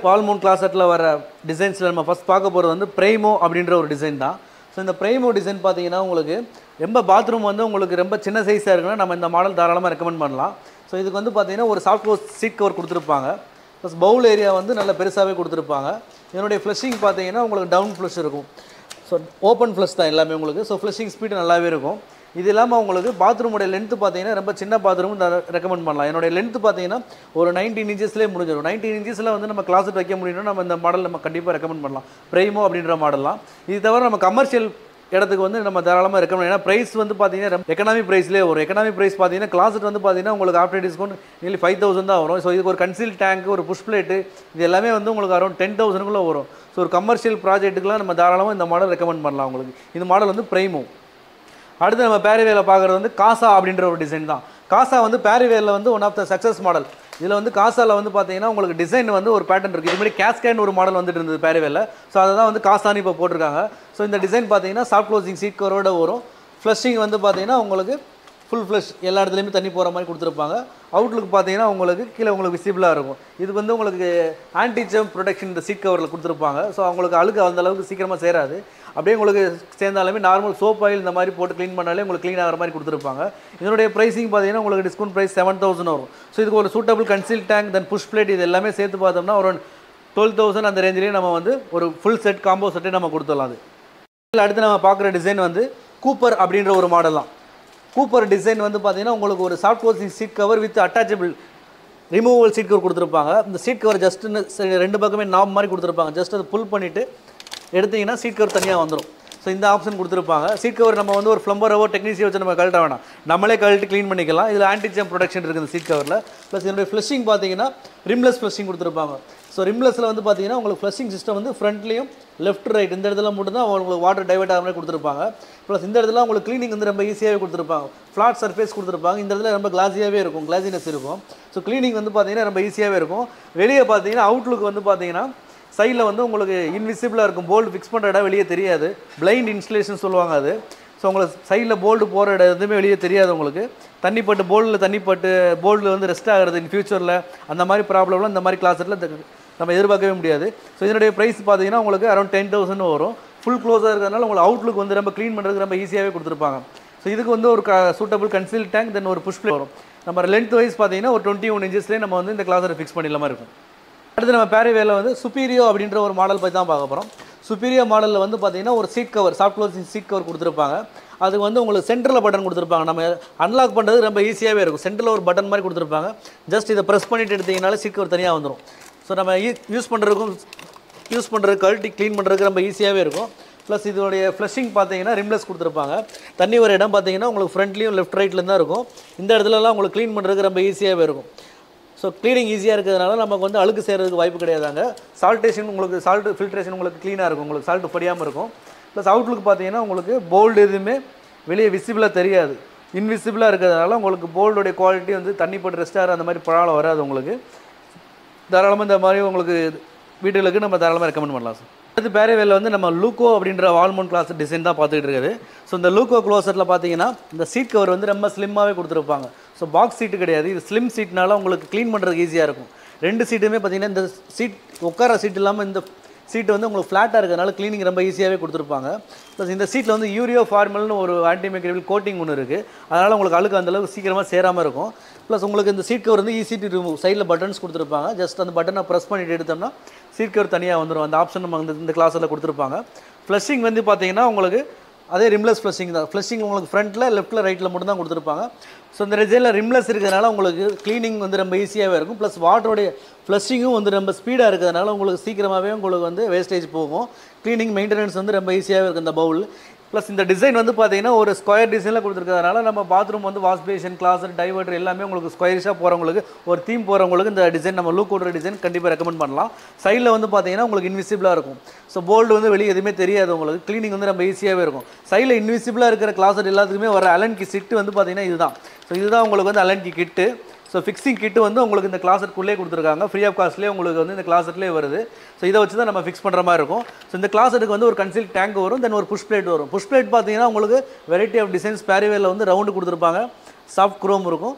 பால்மோன் கிளாசெட்டில் வர டிசைன்ஸில் நம்ம ஃபஸ்ட் பார்க்க போகிறது வந்து ப்ரைமோ அப்படின்ற ஒரு டிசைன் தான் ஸோ இந்த ப்ரைமோ டிசைன் பார்த்தீங்கன்னா உங்களுக்கு ரொம்ப பாத்ரூம் வந்து உங்களுக்கு ரொம்ப சின்ன சைஸாக இருக்குன்னா நம்ம இந்த மாடல் தாராளமாக ரெக்கமெண்ட் பண்ணலாம் ஸோ இதுக்கு வந்து பார்த்தீங்கன்னா ஒரு சாஃப்ட் க்ளோஸ் சீட் கவர் கொடுத்துருப்பாங்க ப்ளஸ் பவுல் ஏரியா வந்து நல்ல பெருசாகவே கொடுத்துருப்பாங்க இதனுடைய ஃப்ளஷிங் பார்த்தீங்கன்னா உங்களுக்கு டவுன் ஃப்ளஷ் இருக்கும் ஸோ ஓப்பன் ஃப்ளஷ் தான் எல்லாமே உங்களுக்கு ஸோ ஃப்ளஷிங் ஸ்பீடு நல்லாவே இருக்கும் இது இல்லாமல் உங்களுக்கு பாத்ரூமோட லென்த்து பார்த்தீங்கன்னா ரொம்ப சின்ன பாத்ரூம் ரெக்கமெண்ட் பண்ணலாம் என்னுடைய லென்த்து பார்த்தீங்கன்னா ஒரு நைன்டீன் இன்ச்சஸ்லேயே முடிஞ்சிடும் நைன்டீன் இன்ச்சஸில் வந்து நம்ம கிளாஸட் வைக்க முடியும்னா நம்ம இந்த மாடல் நம்ம கண்டிப்பாக ரெக்கமெண்ட் பண்ணலாம் ப்ரைமோ அப்படின்ற மாடல்லாம் இது தவிர நம்ம கமர்ஷியல் இடத்துக்கு வந்து நம்ம தாராளமாக ரெக்கமெண்ட் ஏன்னா ப்ரைஸ் வந்து பார்த்தீங்கன்னா எக்கனாமி ப்ரைஸ்லேயே வரும் எக்கனாமி ப்ரைஸ் பார்த்தீங்கன்னா கிளாஸட் வந்து பார்த்தீங்கன்னா உங்களுக்கு after discount nearly five thousand தான் வரும் ஸோ இதுக்கு ஒரு கன்சீல் டேங்க் ஒரு புஷ் பிளேட்டு இது எல்லாமே வந்து உங்களுக்கு அரௌண்ட் டென் தௌசண்ட்குள்ளே வரும் ஸோ ஒரு கமர்ஷியல் ப்ராஜெக்ட்டுக்குலாம் நம்ம தாராளமாக இந்த மாடல் ரெக்கமெண்ட் பண்ணலாம் உங்களுக்கு இந்த மாடல் வந்து ப்ரைமோ அடுத்து நம்ம பேரிவேல பார்க்குறது வந்து காசா அப்படின்ற ஒரு டிசைன் தான் காசா வந்து பேரிவேலில் வந்து one of the success model இதில் வந்து காசாவில் வந்து பார்த்தீங்கன்னா உங்களுக்கு டிசைன் வந்து ஒரு பேட்டர்ன் இருக்குது இது மாதிரி கேஸ்கேன் ஒரு மாடல் வந்துட்டு இருந்தது பேரிவேலில் ஸோ அதை தான் வந்து காசான்னு இப்போ போட்டிருக்காங்க ஸோ இந்த டிசைன் பார்த்தீங்கன்னா சாஃப்ட் க்ளோசிங் சீட் கவரோட வரும் ஃப்ளஷிங் வந்து பார்த்தீங்கன்னா உங்களுக்கு ஃபுல் ஃப்ளஷ் எல்லா இடத்துலையுமே தண்ணி போகிற மாதிரி கொடுத்துருப்பாங்க அவுட்லுக் பார்த்தீங்கன்னா உங்களுக்கு கீழே உங்களுக்கு விசிபிளாக இருக்கும் இது வந்து உங்களுக்கு ஆன்டி ஜம்ப் ப்ரொடெக்ஷன் இந்த சீட் கவரில் கொடுத்துருப்பாங்க ஸோ அவங்களுக்கு அழுக்கு அந்த அளவுக்கு சீக்கிரமாக சேராது அப்படியே உங்களுக்கு சேர்ந்தாலுமே நார்மல் சோப் ஆயில் இந்த மாதிரி போட்டு க்ளீன் பண்ணாலே உங்களுக்கு க்ளீன் ஆகிற மாதிரி கொடுத்துருப்பாங்க இதனுடைய ப்ரைஸிங் பார்த்தீங்கன்னா உங்களுக்கு டிஸ்கவுண்ட் ப்ரைஸ் செவன் தௌசண்ட் வரும் ஸோ இதுக்கு ஒரு suitable conceal tank then push plate இது எல்லாமே சேர்த்து பார்த்தோம்னா ஒரு டுவெல் தௌசண்ட் அந்த ரேஞ்சிலேயே நம்ம வந்து ஒரு ஃபுல் செட் காம்போ செட்டே நம்ம கொடுத்துடலாம் அது இதுல அடுத்து நம்ம பார்க்குற டிசைன் வந்து கூப்பர் அப்படின்ற ஒரு மாடல் தான் கூப்பர் டிசைன் வந்து பார்த்தீங்கன்னா உங்களுக்கு ஒரு soft closing seat cover with attachable removal seat cover கொடுத்துருப்பாங்க இந்த சீட் கவர் ஜஸ்ட் ரெண்டு பக்கமே நாப் மாதிரி கொடுத்துருப்பாங்க ஜஸ்ட் அதை புல் பண்ணிவிட்டு எடுத்தீங்கன்னா சீட் கவர் தனியாக வந்துடும் ஸோ இந்த ஆப்ஷன் கொடுத்துருப்பாங்க சீட் கவர் நம்ம வந்து ஒரு ஃப்ளம்பரவோ டெக்னீஷியன் வச்சு நம்ம கழட்ட வேணாம் நம்மளே கழட்டி க்ளீன் பண்ணிக்கலாம் இதில் ஆன்டிஜம் ப்ரொடக்ஷன் இருக்குது இந்த சீட் கவரில் ப்ளஸ் இதனுடைய ஃப்ளஷிங் பார்த்தீங்கன்னா ரிம்லெஸ் ஃப்ளஷிங் கொடுத்துருப்பாங்க ஸோ ரிம்லெஸில் வந்து பார்த்தீங்கன்னா உங்களுக்கு ஃப்ளஷிங் சிஸ்டம் வந்து ஃப்ரண்ட்லேயும் லெஃப்ட் ரைட் இந்த இடத்துல மட்டும் தான் உங்களுக்கு வாட்டர் டைவர்ட் ஆகிற மாதிரி கொடுத்துருப்பாங்க ப்ளஸ் இந்த இடத்துல உங்களுக்கு க்ளீனிங் வந்து ரொம்ப ஈஸியாகவே கொடுத்துருப்பாங்க ஃப்ளாட் சர்ஃபேஸ் கொடுத்துருப்பாங்க இந்த இடத்துல ரொம்ப கிளாஸியாகவே இருக்கும் கிளாஸினஸ் இருக்கும் ஸோ க்ளீனிங் வந்து பார்த்தீங்கன்னா ரொம்ப ஈஸியாகவே இருக்கும் வெளியே பார்த்தீங்கன்னா அவுட்லுக் வந்து பார்த்தீங்கன்னா சைடில் வந்து உங்களுக்கு இன்விசிபிளாக இருக்கும் போல்டு ஃபிக்ஸ் பண்ணுற இடம் வெளியே தெரியாது பிளைண்ட் இன்ஸ்டலேஷன் சொல்லுவாங்க அது ஸோ உங்களுக்கு சைடில் போல்டு போகிற இடம் எதுவுமே வெளியே தெரியாது உங்களுக்கு தண்ணி பட்டு போல்டில் தண்ணி பட்டு போல்டில் வந்து ரெஸ்ட் ஆகிறது இன் ஃபியூச்சரில் அந்த மாதிரி ப்ராப்ளம்லாம் இந்த மாதிரி கிளாஸில் நம்ம எதிர்பார்க்கவே முடியாது ஸோ இதனுடைய ப்ரைஸ் பார்த்தீங்கன்னா உங்களுக்கு அரௌண்ட் டென் தௌசண்ட் வரும் ஃபுல் க்ளோஸாக இருக்கிறதுனால உங்களுக்கு அவுட்லுக் வந்து ரொம்ப க்ளீன் பண்ணுறதுக்கு ரொம்ப ஈஸியாகவே கொடுத்துருப்பாங்க ஸோ இதுக்கு வந்து ஒரு சூட்டபிள் கன்சீல் டேங்க் தென் ஒரு புஷ் வரும் நம்ம லென்த் வைஸ் பார்த்தீங்கன்னா ஒரு டுவெண்ட்டி ஒன் இன்ச்சஸ்லேயே நம்ம வந்து இந்த கிளாஸரை ஃபிக்ஸ் பண்ணிடலாமா இருக்கும் அடுத்து நம்ம பேரிவேல வந்து சுப்பீரியோ அப்படின்ற ஒரு மாடல் பற்றி தான் பார்க்க போகிறோம் சுப்பீரியோ மாடலில் வந்து பார்த்தீங்கன்னா ஒரு seat cover soft closing seat cover கொடுத்துருப்பாங்க அது வந்து உங்களுக்கு சென்டரில் பட்டன் கொடுத்துருப்பாங்க நம்ம அன்லாக் பண்ணுறது ரொம்ப ஈஸியாகவே இருக்கும் சென்டரில் ஒரு பட்டன் மாதிரி கொடுத்துருப்பாங்க ஜஸ்ட் இதை ப்ரெஸ் பண்ணிட்டு எடுத்தீங்கனாலே சீட் கவர் தனியாக வந்துடும் ஸோ நம்ம யூஸ் பண்ணுறதுக்கும் யூஸ் பண்ணுறது கழட்டி க்ளீன் பண்ணுறதுக்கு ரொம்ப ஈஸியாகவே இருக்கும் ப்ளஸ் இதோடைய ஃப்ளஷிங் பார்த்தீங்கன்னா ரிம்லெஸ் கொடுத்துருப்பாங்க தண்ணி வர இடம் பார்த்தீங்கன்னா உங்களுக்கு ஃப்ரண்ட்லேயும் லெஃப்ட் ரைட்லேயும் தான் இருக்கும் இந்த இடத்துலலாம் உங்களுக்கு க்ளீன் பண்ணுறதுக்கு ரொம்ப ஈஸியாகவே இருக்கும் ஸோ க்ளீனிங் ஈஸியாக இருக்கிறதுனால நமக்கு வந்து அழுக்கு சேர்றதுக்கு வாய்ப்பு கிடையாதாங்க சால்டேஷன் உங்களுக்கு சால்ட் ஃபில்ட்ரேஷன் உங்களுக்கு க்ளீனாக இருக்கும் உங்களுக்கு சால்ட் படியாமல் இருக்கும் ப்ளஸ் அவுட்லுக் பார்த்தீங்கன்னா உங்களுக்கு போல்டு எதுவுமே வெளியே விசிபிளாக தெரியாது இன்விசிபிளாக இருக்கிறதுனால உங்களுக்கு போல்டுடைய குவாலிட்டி வந்து தண்ணி போட்டு ரெஸ்ட் ஆகிற அந்த மாதிரி ப்ராப்ளம் வராது உங்களுக்கு தாராளமாக இந்த மாதிரி உங்களுக்கு வீடுகளுக்கு நம்ம தாராளமாக ரெக்கமெண்ட் பண்ணலாம் சார் அடுத்து பேரவேல வந்து நம்ம லூக்கோ அப்படின்ற வால்மோன் கிளாஸ் டிசைன் தான் பார்த்துக்கிட்டு இருக்குது ஸோ இந்த லூக்கோ க்ளோசரில் பார்த்தீங்கன்னா இந்த சீட் கவர் வந்து ரொம்ப ஸ்லிம்மாகவே கொடுத்துருப்பாங்க ஸோ பாக்ஸ் சீட்டு கிடையாது இது ஸ்லிம் சீட்னால உங்களுக்கு க்ளீன் பண்ணுறதுக்கு ஈஸியாக இருக்கும் ரெண்டு சீட்டுமே பார்த்தீங்கன்னா இந்த சீட் உட்கார சீட் இல்லாமல் இந்த சீட் வந்து உங்களுக்கு ஃப்ளாட்டாக இருக்கிறதுனால க்ளீனிங் ரொம்ப ஈஸியாகவே கொடுத்துருப்பாங்க ப்ளஸ் இந்த சீட்டில் வந்து யூரியோ ஃபார்மல்னு ஒரு ஆன்டிமைக்ரேபிள் கோட்டிங் ஒன்று இருக்குது அதனால் உங்களுக்கு அழுக்கு அந்தளவுக்கு சீக்கிரமாக சேராமல் இருக்கும் ப்ளஸ் உங்களுக்கு இந்த சீட் கவர் வந்து ஈஸி டு ரிமூவ் சைடில் பட்டன்ஸ் கொடுத்துருப்பாங்க ஜஸ்ட் அந்த பட்டனை ப்ரெஸ் பண்ணிட்டு எடுத்தோம்னா சீட் கவர் தனியாக வந்துடும் அந்த ஆப்ஷன் நம்ம இந்த இந்த கிளாஸில் கொடுத்துருப்பாங்க ஃப்ளஷிங் வந்து பார்த்தீங்கன்னா உங்களுக்கு அதே ரிம்லெஸ் ஃப்ளஷிங் தான் ஃப்ளஷிங் உங்களுக்கு ஃப்ரண்ட்டில் லெஃப்ட்டில் ரைட்டில் மட்டும் தான் கொடுத்துருப்பாங்க ஸோ இந்த டிசைனில் ரிம்லெஸ் இருக்கிறதுனால உங்களுக்கு க்ளீனிங் வந்து ரொம்ப ஈஸியாகவே இருக்கும் ப்ளஸ் வாட்டருடைய ஃப்ளஷிங்கும் வந்து ரொம்ப ஸ்பீடாக இருக்கிறதுனால உங்களுக்கு சீக்கிரமாகவே உங்களுக்கு வந்து வேஸ்டேஜ் போகும் க்ளீனிங் மெயின்டெனன்ஸ் வந்து ரொம்ப ஈஸியாகவே இருக்கும் இந்த பவுல் ப்ளஸ் இந்த டிசைன் வந்து பார்த்தீங்கன்னா ஒரு ஸ்கொயர் டிசைனில் கொடுத்துருக்கறதுனால நம்ம பாத்ரூம் வந்து வாஷ் பேஷன் கிளாஸ் டைவர்டர் எல்லாமே உங்களுக்கு ஸ்கொயரிஷாக போகிறவங்களுக்கு ஒரு தீம் போகிறவங்களுக்கு இந்த டிசைன் நம்ம லூக் ஓடுற டிசைன் கண்டிப்பாக ரெக்கமெண்ட் பண்ணலாம் சைடில் வந்து பார்த்தீங்கன்னா உங்களுக்கு இன்விசிபிளாக இருக்கும் ஸோ போல்டு வந்து வெளியே எதுவுமே தெரியாது உங்களுக்கு க்ளீனிங் வந்து ரொம்ப ஈஸியாகவே இருக்கும் சைடில் இன்விசிபிளாக இருக்கிற கிளாஸர் எல்லாத்துக்குமே வர அலன்கி சிட்டு வந்து பார்த்தீங்கன்னா இதுதான் ஸோ இதுதான் உங்களுக்கு வந்து அலன்கி கிட்டு ஸோ ஃபிக்ஸிங் கிட்டு வந்து உங்களுக்கு இந்த கிளாஸருக்குள்ளே கொடுத்துருக்காங்க ஃப்ரீ ஆஃப் காஸ்ட்லேயே உங்களுக்கு வந்து இந்த கிளாஸர்லேயே வருது ஸோ இதை வச்சு தான் நம்ம ஃபிக்ஸ் பண்ணுற மாதிரி இருக்கும் ஸோ இந்த கிளாஸருக்கு வந்து ஒரு கன்சீல் டேங்க் வரும் தென் ஒரு புஷ் பிளேட் வரும் புஷ் பிளேட் பார்த்தீங்கன்னா உங்களுக்கு வெரைட்டி ஆஃப் டிசைன்ஸ் பேரிவேல வந்து ரவுண்டு கொடுத்துருப்பாங்க சாஃப்ட் குரோம் இருக்கும்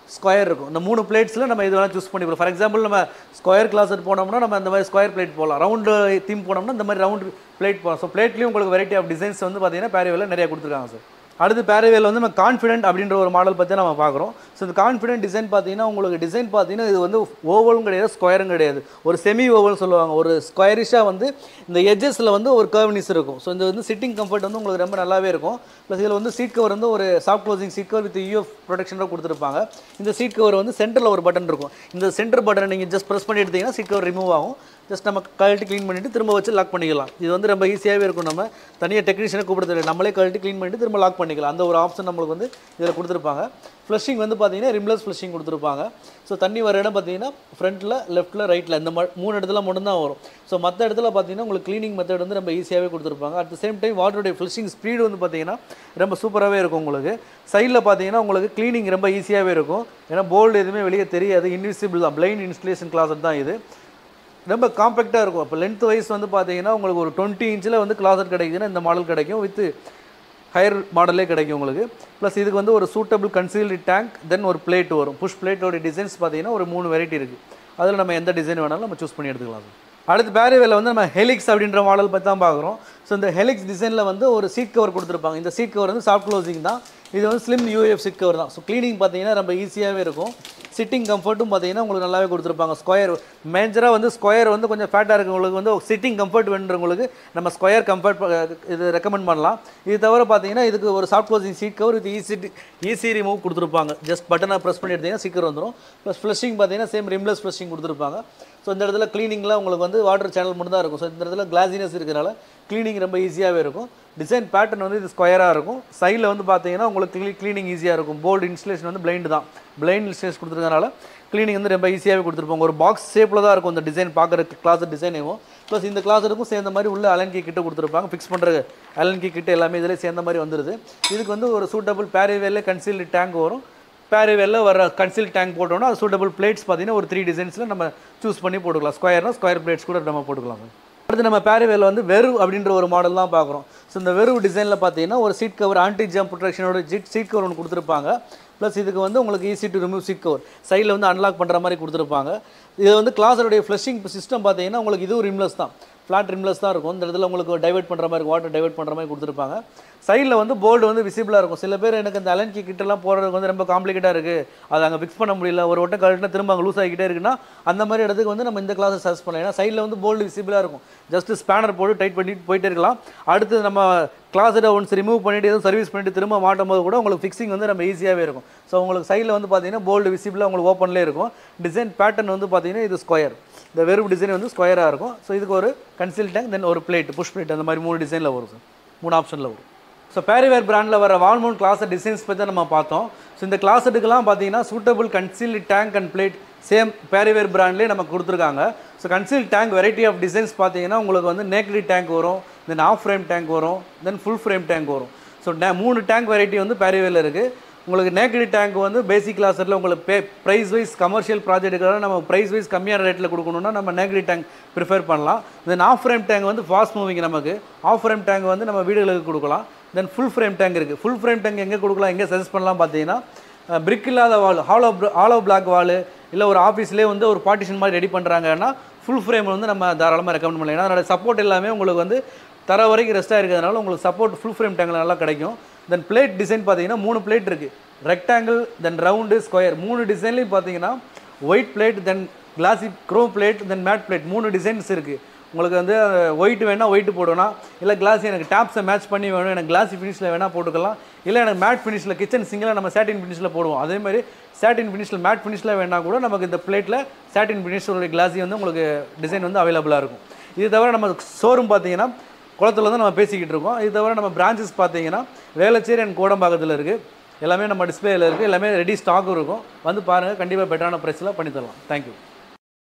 ஸ்கொயர் இருக்கும் இந்த மூணு பிளேட்ஸில் நம்ம இது வேணால் சூஸ் பண்ணிக்கலாம் ஃபார் எக்ஸாம்பிள் நம்ம ஸ்கொயர் கிளாஸ் போனோம்னா நம்ம இந்த மாதிரி ஸ்கொயர் பிளேட் போடலாம் ரவுண்டு தீம் போனோம்னா இந்த மாதிரி ரவுண்டு பிளேட் போகலாம் ஸோ பிளேட்லேயும் உங்களுக்கு வெரைட்டி ஆஃப் டிசைன்ஸ் வந்து பார்த்தீங்கன்னா பேரிவேல நிறைய கொடுத்துருக்காங்க சார் அடுத்து பேரிவேல வந்து நம்ம கான்ஃபிடென்ட் அப்படின்ற ஒரு மாடல் பற்றி நம்ம பார்க்குறோம் ஸோ இந்த கான்ஃபிடென்ட் டிசைன் பார்த்தீங்கன்னா உங்களுக்கு டிசைன் பார்த்தீங்கன்னா இது வந்து ஓவலும் கிடையாது ஸ்கொயரும் கிடையாது ஒரு செமி ஓவல் சொல்லுவாங்க ஒரு ஸ்கொயரிஷாக வந்து இந்த எட்ஜஸில் வந்து ஒரு கர்வ்னிஸ் இருக்கும் ஸோ இந்த வந்து சிட்டிங் கம்ஃபர்ட் வந்து உங்களுக்கு ரொம்ப நல்லாவே இருக்கும் ப்ளஸ் இதில் வந்து சீட் கவர் வந்து ஒரு soft closing seat cover with UF ப்ரொடெக்ஷனோட கொடுத்துருப்பாங்க இந்த சீட் கவர் வந்து சென்டரில் ஒரு பட்டன் இருக்கும் இந்த சென்டர் பட்டனை நீங்கள் ஜஸ்ட் ப்ரெஸ் பண்ணி எடுத்தீங்கன்னா சீட் கவர் ரிமூவ் ஆகும் ஜஸ்ட் நம்ம கழட்டி க்ளீன் பண்ணிவிட்டு திரும்ப வச்சு லாக் பண்ணிக்கலாம் இது வந்து ரொம்ப ஈஸியாகவே இருக்கும் நம்ம தனியாக டெக்னீஷியனை கூப்பிடுறது நம்மளே கழட்டி க்ளீன் பண்ணிட்டு திரும்ப லாக் பண்ணிக்கலாம் அந்த ஒரு ஆப்ஷன் நம்மளுக்கு வந்து இதில் கொடுத்துருப்பாங்க ஃப்ளஷிங் வந்து பார்த்தீங்கன்னா ரிம்லெஸ் ஃப்ளஷிங் கொடுத்துருப்பாங்க ஸோ தண்ணி வர இடம் பார்த்தீங்கன்னா ஃப்ரண்ட்டில் லெஃப்ட்டில் ரைட்டில் இந்த ம- மூணு இடத்துல மட்டும்தான் வரும் ஸோ மற்ற இடத்துல பார்த்தீங்கன்னா உங்களுக்கு க்ளீனிங் மெத்தட் வந்து ரொம்ப ஈஸியாகவே கொடுத்துருப்பாங்க அட் த சேம் டைம் வாட்டருடைய ஃப்ளஷிங் ஸ்பீடு வந்து பார்த்தீங்கன்னா ரொம்ப சூப்பராகவே இருக்கும் உங்களுக்கு சைடில் பார்த்தீங்கன்னா உங்களுக்கு க்ளீனிங் ரொம்ப ஈஸியாகவே இருக்கும் ஏன்னா போல்டு எதுவுமே வெளியே தெரியாது இன்விசிபிள் தான் பிளைண்ட் இன்ஸ்டலேஷன் கிளாஸட் தான் இது ரொம்ப காம்பேக்டாக இருக்கும் இப்போ லென்த் வைஸ் வந்து பார்த்தீங்கன்னா உங்களுக்கு ஒரு டுவெண்ட்டி இன்ச்சில் வந்து கிளாசட் கிடைக்குதுன்னா இந்த மாடல் கிடைக்கும் வித் ஹையர் மாடலே கிடைக்கும் உங்களுக்கு ப்ளஸ் இதுக்கு வந்து ஒரு சூட்டபிள் கன்சீல்டு டேங்க் தென் ஒரு பிளேட் வரும் புஷ் பிளேட்டோட டிசைன்ஸ் பார்த்தீங்கன்னா ஒரு மூணு வெரைட்டி இருக்குது அதில் நம்ம எந்த டிசைன் வேணாலும் நம்ம சூஸ் பண்ணி எடுத்துக்கலாம் சார் அடுத்து பேரிவேல வந்து நம்ம ஹெலிக்ஸ் அப்படின்ற மாடல் பற்றி தான் பார்க்குறோம் ஸோ இந்த ஹெலிக்ஸ் டிசைனில் வந்து ஒரு சீட் கவர் கொடுத்துருப்பாங்க இந்த சீட் கவர் வந்து சாஃப்ட் க்ளோசிங் தான் இது வந்து ஸ்லிம் யூஎஃப் சீட் கவர் தான் ஸோ க்ளீனிங் பார்த்தீங்கன்னா ரொம்ப ஈஸியாகவே இருக்கும் சிட்டிங் கம்ஃபர்ட்டும் பார்த்தீங்கன்னா உங்களுக்கு நல்லாவே கொடுத்துருப்பாங்க ஸ்கொயர் மேஜராக வந்து ஸ்கொயர் வந்து கொஞ்சம் ஃபேட்டாக இருக்கவங்களுக்கு வந்து சிட்டிங் கம்ஃபர்ட் வேணுன்றவங்களுக்கு நம்ம ஸ்கொயர் கம்ஃபர்ட் இது ரெக்கமெண்ட் பண்ணலாம் இது தவிர பார்த்தீங்கன்னா இதுக்கு ஒரு சாஃப்ட் க்ளோசிங் சீட் கவர் இது ஈஸி ஈஸி ரிமூவ் கொடுத்துருப்பாங்க ஜஸ்ட் பட்டனை ப்ரெஸ் பண்ணி எடுத்தீங்கன்னா சீக்கிரம் வந்துடும் ப்ளஸ் ஃப்ளஷிங் பார்த்தீங்கன்னா சேம் ரிம்லெஸ் ஃப்ளஷிங் கொடுத்துருப்பாங்க ஸோ இந்த இடத்துல க்ளீனிங்லாம் உங்களுக்கு வந்து வாட்டர் சேனல் மட்டும் தான் இருக்கும் ஸோ இந்த இடத்துல கிளாசினஸ் இருக்கிறனால க்ளீனிங் ரொம்ப ஈஸியாகவே இருக்கும் டிசைன் பேட்டர்ன் வந்து இது ஸ்கொயராக இருக்கும் சைடில் வந்து பார்த்தீங்கன்னா உங்களுக்கு க்ளீ க்ளீனிங் ஈஸியாக இருக்கும் போல்டு இன்ஸ்டலேஷன் வந்து பிளைண்ட் தான் பிளைண்ட் இன்ஸ்டலேஷன் கொடுத்துருக்கனால க்ளீனிங் வந்து ரொம்ப ஈஸியாகவே கொடுத்துருப்பாங்க ஒரு பாக்ஸ் ஷேப்பில் தான் இருக்கும் இந்த டிசைன் பார்க்குறதுக்கு கிளாஸ் டிசைனேவும் ப்ளஸ் இந்த கிளாஸருக்கும் சேர்ந்த மாதிரி உள்ள அலன் கீ கிட்ட கொடுத்துருப்பாங்க ஃபிக்ஸ் பண்ணுற அலன் கீ கிட்ட எல்லாமே இதில் சேர்ந்த மாதிரி வந்துடுது இதுக்கு வந்து ஒரு சூட்டபிள் பேரிவேல கன்சீல்டு டேங்க் வரும் பேரிவேல வர கன்சீல் டேங்க் போட்டோம்னா அது சூட்டபிள் பிளேட்ஸ் பார்த்தீங்கன்னா ஒரு த்ரீ டிசைன்ஸில் நம்ம சூஸ் பண்ணி போட்டுக்கலாம் ஸ்கொயர்னா ஸ்கொயர் பிளேட்ஸ் கூட நம்ம போட்டுக்கலாம் அடுத்து நம்ம பேரிவேல வந்து வெறு அப்படின்ற ஒரு மாடல் தான் பார்க்குறோம் ஸோ இந்த வெறு டிசைனில் பார்த்தீங்கன்னா ஒரு சீட் கவர் ஆன்டி ஜம்ப் ப்ரொடெக்ஷனோட சீட் சீட் கவர் ஒன்று கொடுத்துருப்பாங்க ப்ளஸ் இதுக்கு வந்து உங்களுக்கு easy to remove seat cover சைடில் வந்து அன்லாக் பண்ணுற மாதிரி கொடுத்துருப்பாங்க இது வந்து கிளாஸருடைய ஃப்ளஷிங் சிஸ்டம் பார்த்தீங்கன்னா உங்களுக்கு இதுவும் ரிம்லெஸ் தான் ஃப்ளாட் ரிம்லெஸ் தான் இருக்கும் இந்த இடத்துல உங்களுக்கு டைவர்ட் பண்ணுற மாதிரி வாட்டர் டைவர்ட் பண்ணுற மாதிரி கொடுத்துருப்பாங்க சைடில் வந்து போல்டு வந்து விசிபிளாக இருக்கும் சில பேர் எனக்கு இந்த அலன்கி கிட்டலாம் போகிறதுக்கு வந்து ரொம்ப காம்ப்ளிகேட்டாக இருக்குது அதை அங்கே ஃபிக்ஸ் பண்ண முடியல ஒரு வட்டம் கழட்டினா திரும்ப அங்கே லூஸ் ஆகிக்கிட்டே இருக்குன்னா அந்த மாதிரி இடத்துக்கு வந்து நம்ம இந்த கிளாஸை சர்ச் பண்ணலாம் ஏன்னா சைடில் வந்து போல்டு விசிபிளாக இருக்கும் ஜஸ்ட் ஸ்பேனர் போட்டு டைட் பண்ணிட்டு போயிட்டே இருக்கலாம் அடுத்து நம்ம கிளாஸை ஒன்ஸ் ரிமூவ் பண்ணிட்டு எதுவும் சர்வீஸ் பண்ணிட்டு திரும்ப மாட்டும் போது கூட உங்களுக்கு ஃபிக்ஸிங் வந்து நம்ம ஈஸியாகவே இருக்கும் ஸோ உங்களுக்கு சைடில் வந்து பார்த்தீங்கன்னா போல்டு விசிபிளாக உங்களுக்கு ஓப்பன்லேயே இருக்கும் டிசைன் பேட்டர்ன் வந்து பார்த்தீங்கன்னா இது ஸ்கொயர் இந்த வெறும் டிசைன் வந்து ஸ்கொயராக இருக்கும் ஸோ இதுக்கு ஒரு கன்சில் டேங்க் தென் ஒரு பிளேட் புஷ் பிளேட் அந்த மாதிரி மூணு டிசைனில் வரும் சார் மூணு ஆப்ஷனில் வரும் ஸோ பேரிவேர் பிராண்டில் வர வால்மோன் கிளாஸ் டிசைன்ஸ் பற்றி நம்ம பார்த்தோம் ஸோ இந்த கிளாஸட்டுக்கெல்லாம் பார்த்தீங்கன்னா suitable conceal tank and plate same Parryware பிராண்ட்லேயே நமக்கு கொடுத்துருக்காங்க so conceal tank variety of designs பார்த்தீங்கன்னா உங்களுக்கு வந்து நேக்கடி டேங்க் வரும் தென் ஆஃப் ஃப்ரேம் டேங்க் வரும் தென் ஃபுல் ஃப்ரேம் டேங்க் வரும் ஸோ மூணு டேங்க் வெரைட்டி வந்து பேரிவேரில் இருக்குது உங்களுக்கு நேக்கடி டேங்க் வந்து பேசிக் கிளாஸில் உங்களுக்கு பே ப்ரைஸ் வைஸ் கமர்ஷியல் ப்ராஜெக்ட்டுக்காக நம்ம ப்ரைஸ் வைஸ் கம்மியான ரேட்டில் கொடுக்கணும்னா நம்ம நேக்கடி டேங்க் ப்ரிஃபர் பண்ணலாம் தென் ஆஃப் ஃப்ரேம் டேங்க் வந்து ஃபாஸ்ட் மூவிங் நமக்கு ஆஃப் ஃப்ரேம் டேங்க் வந்து நம்ம வீடுகளுக்கு கொடுக்கலாம் தென் ஃபுல் ஃப்ரேம் டேங்க் இருக்குது ஃபுல் ஃப்ரேம் டேங்க் எங்கே கொடுக்கலாம் எங்கே சஜஸ்ட் பண்ணலாம் பார்த்தீங்கன்னா பிரிக் இல்லாத wall hollow hollow block wall இல்லை ஒரு ஆஃபீஸ்லேயே வந்து ஒரு பார்ட்டிஷன் மாதிரி ரெடி பண்ணுறாங்கன்னா ஃபுல் ஃப்ரேம் வந்து நம்ம தாராளமாக ரெக்கமெண்ட் பண்ணலாம் ஏன்னா அதோட சப்போர்ட் எல்லாமே உங்களுக்கு வந்து தர வரைக்கும் ரெஸ்ட்டாக இருக்கிறதுனால உங்களுக்கு சப்போர்ட் ஃபுல் ஃப்ரேம் டேங்கில் நல்லா கிடைக்கும் தென் பிளேட் டிசைன் பார்த்தீங்கன்னா மூணு பிளேட் இருக்குது ரெக்டாங்கிள் தென் ரவுண்டு ஸ்கொயர் மூணு டிசைன்லையும் பார்த்தீங்கன்னா white plate then classy grow plate then matte plate மூணு டிசைன்ஸ் இருக்குது உங்களுக்கு வந்து ஒயிட் வேணால் ஒயிட் போடணும் இல்லை கிளாஸ் எனக்கு டேப்ஸை மேட்ச் பண்ணி வேணும் எனக்கு கிளாசி ஃபினிஷில் வேணால் போட்டுக்கலாம் இல்லை எனக்கு மேட் ஃபினிஷில் கிச்சன் சிங்கில் நம்ம சாட்டின் ஃபினிஷில் போடுவோம் அதே மாதிரி சாட்டின் ஃபினிஷில் மேட் ஃபினிஷில் வேணால் கூட நமக்கு இந்த பிளேட்டில் சாட்டின் ஃபினிஷோட கிளாஸி வந்து உங்களுக்கு டிசைன் வந்து அவைலபிளாக இருக்கும் இது தவிர நம்ம ஷோரூம் பார்த்தீங்கன்னா குளத்துல தான் நம்ம பேசிக்கிட்டு இருக்கோம் இது தவிர நம்ம பிரான்ச்சஸ் பார்த்தீங்கன்னா வேளச்சேரி அண்ட் கோடம்பாக்கத்தில் இருக்குது எல்லாமே நம்ம டிஸ்பிளேயில் இருக்குது எல்லாமே ரெடி ஸ்டாக்கும் இருக்கும் வந்து பாருங்கள் கண்டிப்பாக பெட்டரான ப்ரைஸில் பண்ணி தரலாம் தேங்க்யூ